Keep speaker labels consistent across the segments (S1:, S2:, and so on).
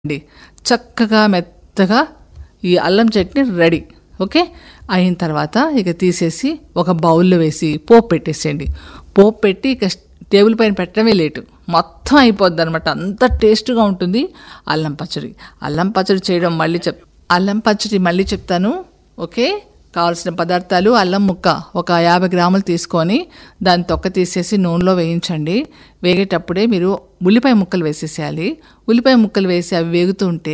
S1: అండి చక్కగా మెత్తగా ఈ అల్లం చట్నీ రెడీ ఓకే అయిన తర్వాత ఇక తీసేసి ఒక బౌల్లో వేసి పోపు పెట్టేసేయండి పోపు పెట్టి ఇక టేబుల్ పైన పెట్టడమే లేటు మొత్తం అయిపోద్ది అనమాట అంత టేస్ట్గా ఉంటుంది అల్లం పచ్చడి అల్లం పచ్చడి చేయడం మళ్ళీ చెప్ అల్లం పచ్చడి మళ్ళీ చెప్తాను ఓకే కావాల్సిన పదార్థాలు అల్లం ముక్క ఒక యాభై గ్రాములు తీసుకొని దాని తొక్క తీసేసి నూనెలో వేయించండి వేగేటప్పుడే మీరు ఉల్లిపాయ ముక్కలు వేసేసేయాలి ఉల్లిపాయ ముక్కలు వేసి అవి వేగుతూ ఉంటే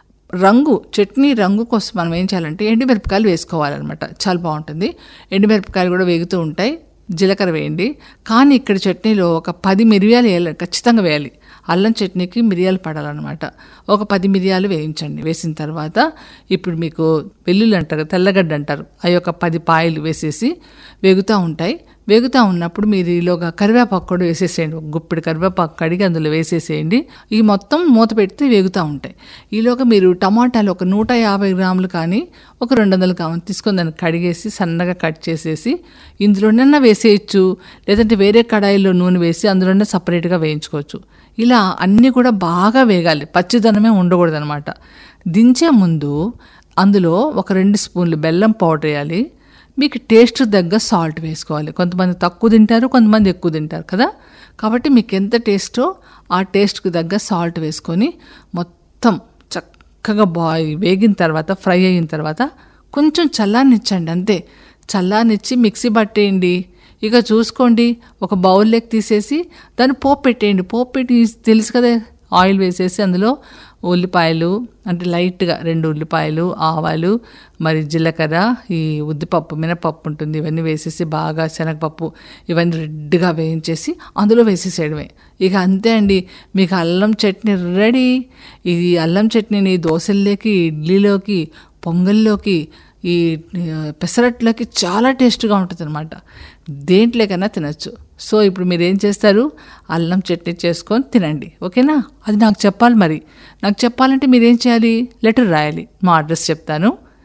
S1: రంగు చట్నీ రంగు కోసం మనం ఏం చేయాలంటే ఎండుమిరపకాయలు వేసుకోవాలన్నమాట చాలా బాగుంటుంది ఎండుమిరపకాయలు కూడా వేగుతూ ఉంటాయి జీలకర్ర వేయండి కానీ ఇక్కడ చట్నీలో ఒక పది మిరియాలు వేయాలి ఖచ్చితంగా వేయాలి అల్లం చట్నీకి మిరియాలు పడాలన్నమాట ఒక పది మిరియాలు వేయించండి వేసిన తర్వాత ఇప్పుడు మీకు వెల్లుల్లి అంటారు తెల్లగడ్డ అంటారు అవి ఒక పది పాయలు వేసేసి వేగుతూ ఉంటాయి వేగుతూ ఉన్నప్పుడు మీరు ఈలోగా కరివేపాకు కూడా వేసేసేయండి ఒక గుప్పిడి కరివేపాకు కడిగి అందులో వేసేసేయండి ఈ మొత్తం మూత పెడితే వేగుతూ ఉంటాయి ఈలోగా మీరు టమాటాలు ఒక నూట యాభై గ్రాములు కానీ ఒక రెండు వందలు కావాలి తీసుకొని దాన్ని కడిగేసి సన్నగా కట్ చేసేసి ఇందులోనన్నా వేసేయచ్చు లేదంటే వేరే కడాయిలో నూనె వేసి అందులోనే సపరేట్గా వేయించుకోవచ్చు ఇలా అన్నీ కూడా బాగా వేగాలి పచ్చిదనమే ఉండకూడదు అనమాట దించే ముందు అందులో ఒక రెండు స్పూన్లు బెల్లం పౌడర్ వేయాలి మీకు టేస్ట్ తగ్గ సాల్ట్ వేసుకోవాలి కొంతమంది తక్కువ తింటారు కొంతమంది ఎక్కువ తింటారు కదా కాబట్టి మీకు ఎంత టేస్టో ఆ టేస్ట్కి తగ్గ సాల్ట్ వేసుకొని మొత్తం చక్కగా బా వేగిన తర్వాత ఫ్రై అయిన తర్వాత కొంచెం చల్లారనిచ్చండి అంతే చల్లారనిచ్చి మిక్సీ పట్టేయండి ఇక చూసుకోండి ఒక బౌల్లోకి తీసేసి దాన్ని పోపు పెట్టేయండి పోపు పెట్టి తెలుసు కదా ఆయిల్ వేసేసి అందులో ఉల్లిపాయలు అంటే లైట్గా రెండు ఉల్లిపాయలు ఆవాలు మరి జీలకర్ర ఈ ఉద్దిపప్పు మినపప్పు ఉంటుంది ఇవన్నీ వేసేసి బాగా శనగపప్పు ఇవన్నీ రెడ్గా వేయించేసి అందులో వేసేసేయడమే ఇక అంతే అండి మీకు అల్లం చట్నీ రెడీ ఈ అల్లం చట్నీని దోశల్లోకి ఇడ్లీలోకి పొంగల్లోకి ఈ పెసరట్లోకి చాలా టేస్ట్గా ఉంటుంది అనమాట దేంట్లోకైనా తినచ్చు సో ఇప్పుడు మీరు ఏం చేస్తారు అల్లం చట్నీ చేసుకొని తినండి ఓకేనా అది నాకు చెప్పాలి మరి నాకు చెప్పాలంటే మీరు ఏం చేయాలి లెటర్ రాయాలి మా అడ్రస్ చెప్తాను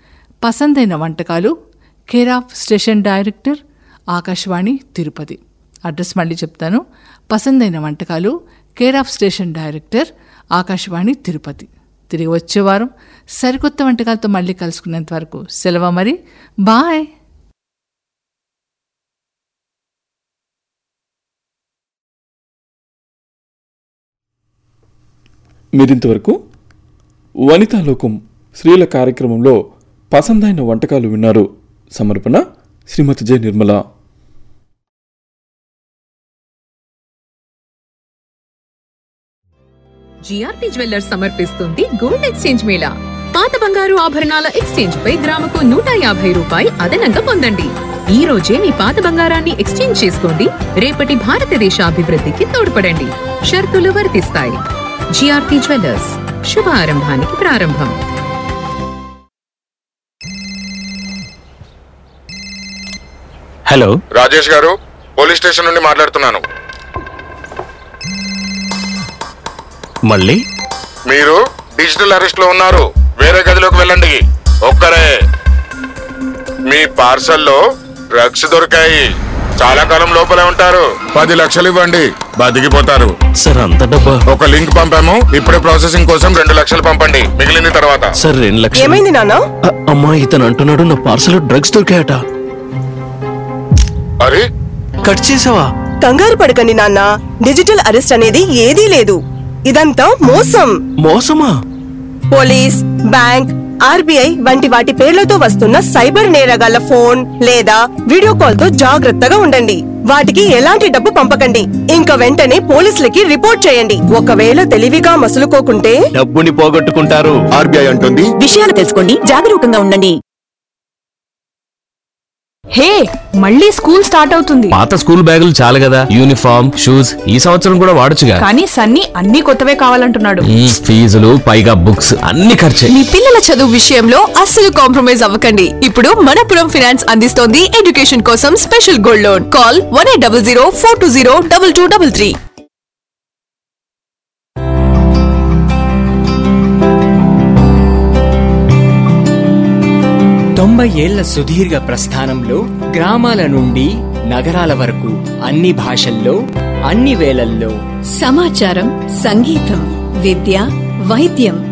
S1: పసందైన వంటకాలు care of station director Akashvani Tirupati address మళ్ళీ చెప్తాను పసందైన వంటకాలు care of station director Akashvani Tirupati తిరిగి వచ్చే వారం సరికొత్త వంటకాలతో మళ్ళీ కలుసుకునేంత వరకు సెలవు మరి బాయ్
S2: మీరింతవరకు వనితాలోకం స్త్రీల కార్యక్రమంలో పసందైన వంటకాలు విన్నారు సమర్పణ Srimati J Nirmala
S3: GRP jewellers సమర్పిస్తుంది గోల్డ్ ఎక్స్చేంజ్ మేళా పాత బంగారు ఆభరణాల ఎక్స్చేంజ్ పై గ్రాముకు నూట యాభై రూపాయి అదనంగా పొందండి ఈ రోజే మీ పాత బంగారాన్ని ఎక్స్చేంజ్ చేసుకోండి రేపటి భారతదేశ అభివృద్ధికి తోడ్పడండి షరతులు వర్తిస్తాయి జిఆర్పి జ్యువెల్లర్స్ శుభ ఆరంభానికి ప్రారంభం
S4: హలో
S5: రాజేష్ గారు పోలీస్ స్టేషన్ నుండి మాట్లాడుతున్నాను
S4: మళ్ళీ
S5: మీరు డిజిటల్ అరెస్ట్ లో ఉన్నారు వేరే గదిలోకి వెళ్ళండి ఒక్కరే మీ పార్సల్లో డ్రగ్స్ దొరికాయి చాలా కాలం లోపలే ఉంటారు పది లక్షలు ఇవ్వండి బతికిపోతారు
S4: సార్ అంత డబ్బా
S5: ఒక లింక్ పంపాము ఇప్పుడే ప్రాసెసింగ్ కోసం రెండు లక్షలు పంపండి మిగిలింది తర్వాత
S4: సార్ రెండు లక్షలు
S6: ఏమైంది నాన్న
S4: అ- అమ్మా ఇతను అంటున్నాడు నా పార్సల్ డ్రగ్స్ దొరికాయట
S5: అరే
S4: కట్ చేసావా
S6: కంగారు పడకండి నాన్న డిజిటల్ అరెస్ట్ అనేది ఏదీ లేదు ఇదంతా మోసం
S4: మోసమా
S6: పోలీస్ బ్యాంక్ ఆర్బీఐ వంటి వాటి పేర్లతో వస్తున్న సైబర్ నేరగాళ్ల ఫోన్ లేదా వీడియో కాల్ తో జాగ్రత్తగా ఉండండి వాటికి ఎలాంటి డబ్బు పంపకండి ఇంకా వెంటనే పోలీసులకి రిపోర్ట్ చేయండి ఒకవేళ తెలివిగా మసులుకోకుంటే
S4: డబ్బుని పోగొట్టుకుంటారు
S5: ఆర్బీఐ అంటుంది
S7: విషయాలు తెలుసుకోండి జాగరూకంగా ఉండండి
S8: హే మళ్ళీ స్కూల్ స్టార్ట్ అవుతుంది
S9: పాత స్కూల్ బ్యాగులు చాలు కదా యూనిఫామ్ షూస్ ఈ సంవత్సరం కూడా వాడొచ్చుగా
S8: కానీ సన్నీ అన్ని కొత్తవే కావాలంటున్నాడు
S9: మ్మ్, ఫీజులు పైగా బుక్స్ అన్ని ఖర్చే
S7: మీ పిల్లల చదువు విషయంలో అస్సలు కాంప్రమైజ్ అవ్వకండి ఇప్పుడు మనపురం ఫినాన్స్ అందిస్తోంది ఎడ్యుకేషన్ కోసం special gold loan call one eight double zero four two zero double two double three
S10: తొంభై ఏళ్ల సుదీర్ఘ ప్రస్థానంలో గ్రామాల నుండి నగరాల వరకు అన్ని భాషల్లో అన్ని వేళల్లో
S7: సమాచారం సంగీతం విద్య వైద్యం